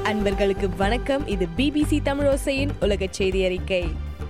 அன்பர்களுக்கு வணக்கம் இது பிபிசி தமிழோசையின் உலக செய்தி அறிக்கை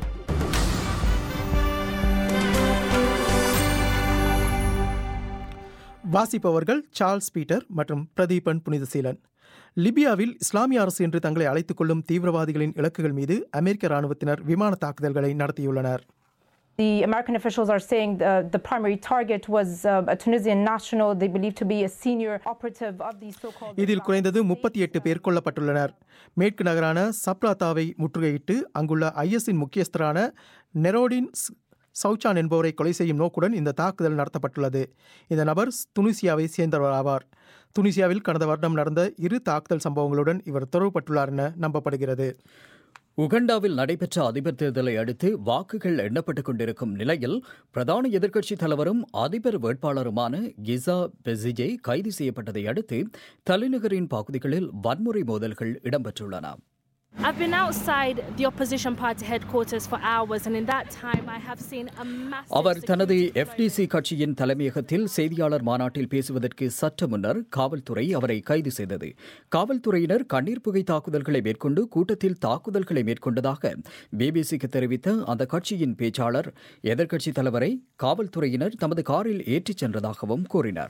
வாசிப்பவர்கள் சார்ல்ஸ் பீட்டர் மற்றும் பிரதீபன் புனிதசீலன் லிபியாவில் இஸ்லாமிய அரசு என்று தங்களை அழைத்துக் கொள்ளும் தீவிரவாதிகளின் இலக்குகள் மீது அமெரிக்க ராணுவத்தினர் விமான தாக்குதல்களை நடத்தியுள்ளனர் The American officials are saying the, the primary target was uh, a Tunisian national they believe to be a senior operative of the so-called. இதில் குறைந்தது முப்பத்தி எட்டு பேர் கொல்லப்பட்டுள்ளனர் மேற்கு நகரான சப்ராத்தாவை முற்றுகையிட்டு அங்குள்ள ஐஎஸ்இன் முக்கியஸ்தரான நெரோடின் ஸ்- சௌச்சான் என்பவரை கொலை செய்யும் நோக்குடன் இந்த தாக்குதல் நடத்தப்பட்டுள்ளது இந்த நபர் துனிசியாவை சேர்ந்தவர் ஆவார் துனிசியாவில் கடந்த வருடம் நடந்த இரு தாக்குதல் சம்பவங்களுடன் இவர் தொடர்புபட்டுள்ளார் என நம்பப்படுகிறது உகண்டாவில் நடைபெற்ற அதிபர் தேர்தலை அடுத்து வாக்குகள் எண்ணப்பட்டுக் கொண்டிருக்கும் நிலையில் பிரதான எதிர்க்கட்சித் தலைவரும் அதிபர் வேட்பாளருமான கிசா பெசிஜே கைது செய்யப்பட்டதை அடுத்து தலைநகரின் பகுதிகளில் வன்முறை மோதல்கள் இடம்பெற்றுள்ளன I've been outside the opposition party headquarters for hours, and in that time, I have seen a massive. அவர் தனது security எஃப்டிசி கட்சியின் தலைமையகத்தில் செய்தியாளர் மாநாட்டில் பேசுவதற்கு சற்று முன்னர் காவல்துறை அவரை கைது செய்தது காவல்துறையினர் கண்ணீர் புகை தாக்குதல்களை மேற்கொண்டு கூட்டத்தில் தாக்குதல்களை மேற்கொண்டதாக பிபிசிக்கு தெரிவித்த அந்த கட்சியின் பேச்சாளர் எதிர்க்கட்சித் தலைவரை காவல்துறையினர் தமது காரில் ஏற்றிச் சென்றதாகவும் கூறினார்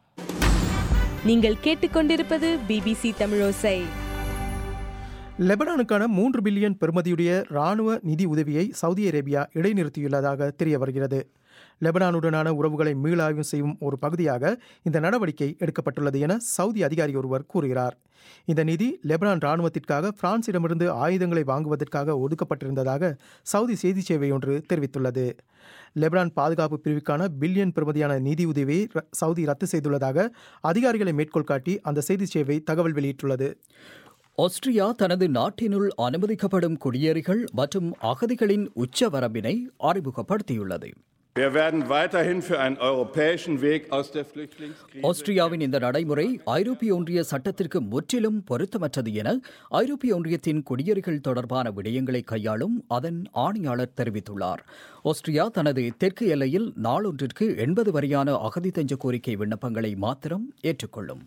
நீங்கள் கேட்டுக்கொண்டிருப்பது பிபிசி தமிழோசை லெபனானுக்கான மூன்று பில்லியன் பெறுமதியுடைய ராணுவ நிதி உதவியை சவுதி அரேபியா இடைநிறுத்தியுள்ளதாக தெரிய வருகிறது லெபனானுடனான உறவுகளை மீளாய்வு செய்யும் ஒரு பகுதியாக இந்த நடவடிக்கை எடுக்கப்பட்டுள்ளது என சவுதி அதிகாரி ஒருவர் கூறுகிறார் இந்த நிதி லெபனான் ராணுவத்திற்காக பிரான்சிடமிருந்து ஆயுதங்களை வாங்குவதற்காக ஒதுக்கப்பட்டிருந்ததாக சவுதி செய்தி சேவை ஒன்று தெரிவித்துள்ளது லெபனான் பாதுகாப்பு பிரிவுக்கான பில்லியன் பெறுமதியான நிதி உதவியை ர- சவுதி ரத்து செய்துள்ளதாக அதிகாரிகளை மேற்கோள் காட்டி அந்த செய்தி சேவை தகவல் வெளியிட்டுள்ளது ஆஸ்திரியா தனது நாட்டினுள் அனுமதிக்கப்படும் குடியேறிகள் மற்றும் அகதிகளின் உச்ச வரம்பினை அறிமுகப்படுத்தியுள்ளது Wir werden weiterhin für einen europäischen Weg aus der Flüchtlingskrise. ஆஸ்திரியாவின் இந்த நடைமுறை ஐரோப்பிய ஒன்றிய சட்டத்திற்கு முற்றிலும் பொருத்தமற்றது என ஐரோப்பிய ஒன்றியத்தின் குடியேறிகள் தொடர்பான விடயங்களை கையாளும் அதன் ஆணையாளர் தெரிவித்துள்ளார் ஆஸ்திரியா தனது தெற்கு எல்லையில் நாளொன்றிற்கு எண்பது வரையான அகதி தஞ்ச கோரிக்கை விண்ணப்பங்களை மாத்திரம் ஏற்றுக்கொள்ளும்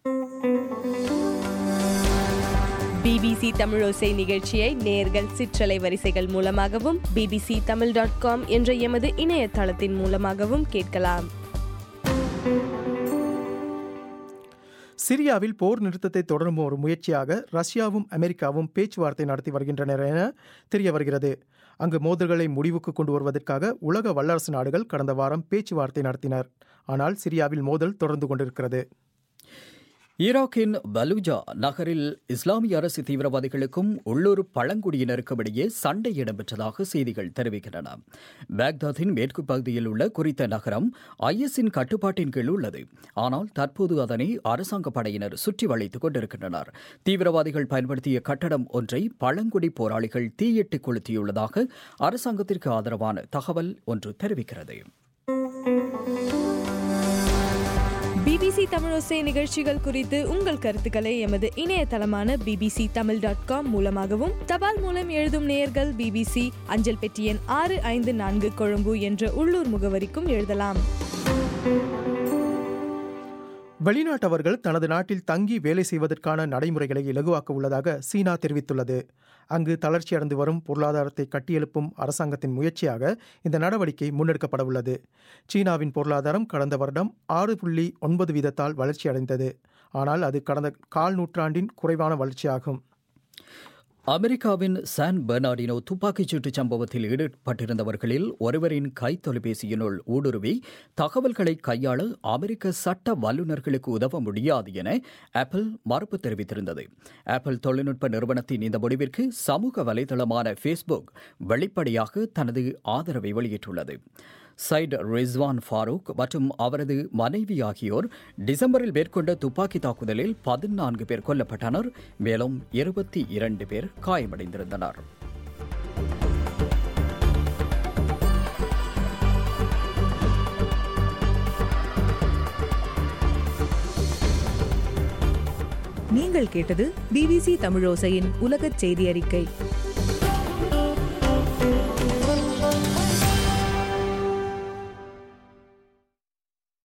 பிபிசி தமிழோசை நிகழ்ச்சியை நேர்கள் சிற்றலை வரிசைகள் மூலமாகவும் பிபிசி தமிழ் டாட் காம் என்ற எமது இணையதளத்தின் மூலமாகவும் கேட்கலாம் சிரியாவில் போர் நிறுத்தத்தை தொடரும் ஒரு முயற்சியாக ரஷ்யாவும் அமெரிக்காவும் பேச்சுவார்த்தை நடத்தி வருகின்றனர் என தெரிய வருகிறது அங்கு மோதல்களை முடிவுக்கு கொண்டு வருவதற்காக உலக வல்லரசு நாடுகள் கடந்த வாரம் பேச்சுவார்த்தை நடத்தினர் ஆனால் சிரியாவில் மோதல் தொடர்ந்து கொண்டிருக்கிறது ஈராக்கின் பலூஜா நகரில் இஸ்லாமிய அரசு தீவிரவாதிகளுக்கும் உள்ளூர் பழங்குடியினருக்கும் இடையே சண்டை இடம்பெற்றதாக செய்திகள் தெரிவிக்கின்றன பாக்தாத்தின் மேற்கு பகுதியில் உள்ள குறித்த நகரம் ஐஎஸ்இன் கட்டுப்பாட்டின் கீழ் உள்ளது ஆனால் தற்போது அதனை அரசாங்க படையினர் சுற்றி வளைத்துக் கொண்டிருக்கின்றனர் தீவிரவாதிகள் பயன்படுத்திய கட்டடம் ஒன்றை பழங்குடி போராளிகள் தீயிட்டு கொளுத்தியுள்ளதாக அரசாங்கத்திற்கு ஆதரவான தகவல் ஒன்று தெரிவிக்கிறது பிபிசி தமிழோசை நிகழ்ச்சிகள் குறித்து உங்கள் கருத்துக்களை எமது இணையதளமான பிபிசி தமிழ் டாட் காம் மூலமாகவும் தபால் மூலம் எழுதும் நேயர்கள் பிபிசி அஞ்சல் பெட்டி எண் ஆறு ஐந்து நான்கு கொழும்பு என்ற உள்ளூர் முகவரிக்கும் எழுதலாம் வெளிநாட்டவர்கள் தனது நாட்டில் தங்கி வேலை செய்வதற்கான நடைமுறைகளை இலகுவாக்க உள்ளதாக சீனா தெரிவித்துள்ளது அங்கு தளர்ச்சியடைந்து வரும் பொருளாதாரத்தை கட்டியெழுப்பும் அரசாங்கத்தின் முயற்சியாக இந்த நடவடிக்கை முன்னெடுக்கப்பட உள்ளது சீனாவின் பொருளாதாரம் கடந்த வருடம் ஆறு புள்ளி ஒன்பது வீதத்தால் வளர்ச்சியடைந்தது ஆனால் அது கடந்த கால் நூற்றாண்டின் குறைவான வளர்ச்சியாகும் அமெரிக்காவின் சான் பெர்னார்டினோ துப்பாக்கிச் சூட்டுச் சம்பவத்தில் ஈடுபட்டிருந்தவர்களில் ஒருவரின் கை தொலைபேசியினுள் ஊடுருவி தகவல்களை கையாள அமெரிக்க சட்ட வல்லுநர்களுக்கு உதவ முடியாது என ஆப்பிள் மறுப்பு தெரிவித்திருந்தது ஆப்பிள் தொழில்நுட்ப நிறுவனத்தின் இந்த முடிவிற்கு சமூக வலைதளமான ஃபேஸ்புக் வெளிப்படையாக தனது ஆதரவை வெளியிட்டுள்ளது சைட் ரிஸ்வான் ஃபாரூக் மற்றும் அவரது மனைவி ஆகியோர் டிசம்பரில் மேற்கொண்ட துப்பாக்கி தாக்குதலில் பதினான்கு பேர் கொல்லப்பட்டனர் மேலும் இருபத்தி இரண்டு பேர் காயமடைந்திருந்தனர் நீங்கள் கேட்டது பிபிசி தமிழோசையின் உலகச் செய்தி அறிக்கை